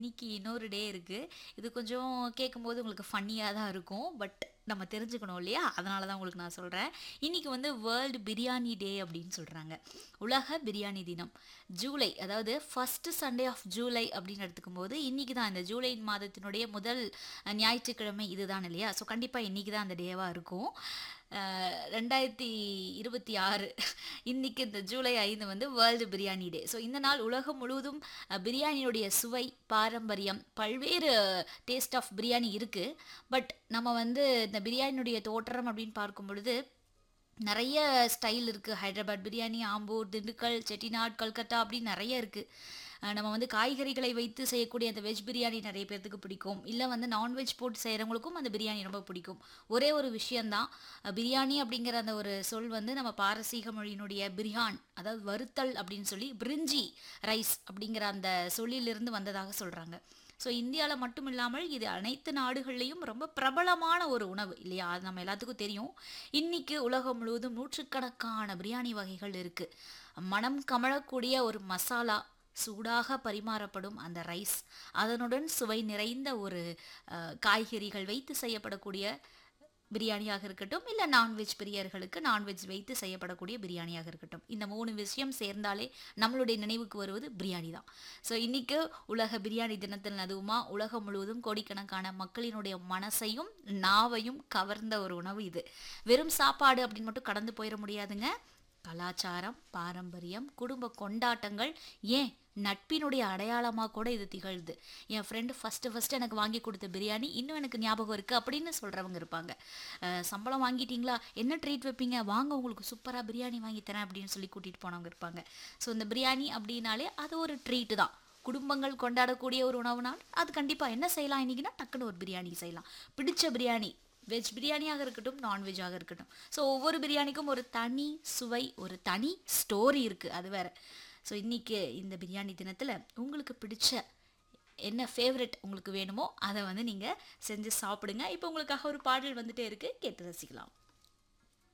இன்னைக்கு இன்னொரு டே இருக்கு. இது கொஞ்சம் கேட்கும்போது உங்களுக்கு ஃபன்னியா தான் இருக்கும். பட் நம்ம தெரிஞ்சுக்கணும் இல்லையா? அதனால தான் உங்களுக்கு நான் சொல்றேன். இன்னைக்கு வந்து வேர்ல்ட் பிரியாணி டே அப்படின்னு சொல்றாங்க. உலக பிரியாணி தினம். ஜூலை அதாவது ஃபர்ஸ்ட் சண்டே ஆஃப் ஜூலை அப்படின்னு எடுத்துக்கும்போது, இன்னைக்கு தான் இந்த ஜூலை மாதத்தினுடைய முதல் அ ஞாயிற்றுக்கிழமை இதுதான் இல்லையா? ஸோ கண்டிப்பா இன்னைக்கு தான் அந்த டேவா இருக்கும். அ 2026 இன்னைக்கு இந்த ஜூலை 5 வந்து வேர்ல்டு பிரியாணி டே. ஸோ இந்த நாள் உலகம் முழுவதும் அ பிரியாணியுடைய சுவை, பாரம்பரியம், பல்வேறு டேஸ்ட் ஆஃப் பிரியாணி இருக்கு. பட் நம்ம வந்து இந்த பிரியாணியுடைய தோற்றம் அப்படின்னு பார்க்கும் பொழுது, நெறைய ஸ்டைல் இருக்கு. ஹைதராபாத் பிரியாணி, ஆம்பூர், திண்டுக்கல், செட்டிநாட், கல்கத்தா அப்படின்னு நெறைய இருக்கு. அ நம்ம வந்து காய்கறிகளை வைத்து செய்யக்கூடிய அந்த வெஜ் பிரியாணி நெறைய பேத்துக்கு பிடிக்கும். இல்ல வந்து நான்வெஜ் போட்டு செய்றவங்களுக்கும் அந்த பிரியாணி ரொம்ப பிடிக்கும். ஒரே ஒரு விஷயம் தான், அ பிரியாணி அப்படிங்கிற அந்த ஒரு சொல் வந்து நம்ம பாரசீக மொழியினுடைய பிரியான் அதாவது வறுத்தல் அப்படின்னு சொல்லி பிரிஞ்சி ரைஸ் அப்படிங்கிற அந்த சொல்லிலிருந்து வந்ததாக சொல்றாங்க. ஸோ இந்தியால மட்டும் இல்லாமல் இது அனைத்து நாடுகள்லயும் ரொம்ப பிரபலமான ஒரு உணவு இல்லையா? அது நம்ம எல்லாத்துக்கும் தெரியும். இன்னைக்கு உலகம் முழுவதும் நூற்றுக்கணக்கான பிரியாணி வகைகள் இருக்கு. மனம் கமழக்கூடிய ஒரு மசாலா, சூடாக பரிமாறப்படும் அந்த ரைஸ், அதனுடன் சுவை நிறைந்த ஒரு அ காய்கறிகள் வைத்து செய்யப்படக்கூடிய பிரியாணியாக இருக்கட்டும், இல்ல நான்வெஜ் பிரியர்களுக்கு நான்வெஜ் வைத்து செய்யப்படக்கூடிய பிரியாணியாக இருக்கட்டும். இந்த 3 விஷயம் சேர்ந்தாலே நம்மளுடைய நினைவுக்கு வருவது பிரியாணி தான். ஸோ இன்னைக்கு உலக பிரியாணி தினத்தில் அதுவுமா உலகம் முழுவதும் கோடிக்கணக்கான மக்களினுடைய மனசையும், நாவையும் கவர்ந்த ஒரு உணவு இது. வெறும் சாப்பாடு அப்படின்னு மட்டும் கடந்து போயிற முடியாதுங்க. கலாச்சாரம், பாரம்பரியம், குடும்ப கொண்டாட்டங்கள், ஏன் நட்பினுடைய அடையாளமா கூட இது திகழுது. என் ஃப்ரெண்ட் ஃபர்ஸ்ட்டு ஃபர்ஸ்ட்டு எனக்கு வாங்கி குடுத்த பிரியாணி இன்னும் எனக்கு ஞாபகம் இருக்கு அப்படின்னு சொல்றவங்க இருப்பாங்க. அ சம்பளம் வாங்கிட்டீங்களா? என்ன ட்ரீட் வைப்பீங்க? வாங்க உங்களுக்கு சூப்பரா பிரியாணி வாங்கி தரேன் அப்படின்னு சொல்லி கூட்டிட்டு போனவங்க இருப்பாங்க. ஸோ இந்த பிரியாணி அப்படின்னாலே அது ஒரு ட்ரீட் தான். குடும்பங்கள் கொண்டாடக்கூடிய ஒரு உணவுனால், அது கண்டிப்பா என்ன செய்யலாம் இன்னைக்குன்னா, டக்குனு ஒரு பிரியாணி செய்யலாம். பிடிச்ச பிரியாணி, வெஜ் பிரியாணியாக இருக்கட்டும், நான்வெஜ்ஜாக இருக்கட்டும். ஸோ ஒவ்வொரு பிரியாணிக்கும் ஒரு தனி சுவை, ஒரு தனி ஸ்டோரி இருக்கு. அது வேற. ஸோ இன்னைக்கு இந்த பிரியாணி தினத்தில உங்களுக்கு பிடிச்ச என்ன ஃபேவரைட் உங்களுக்கு வேணுமோ, அத வந்து நீங்க செஞ்சு சாப்பிடுங்க. இப்போ உங்களுக்காக ஒரு பாடல் வந்துட்டே இருக்கு. கேட்டு ரசிக்கலாம்.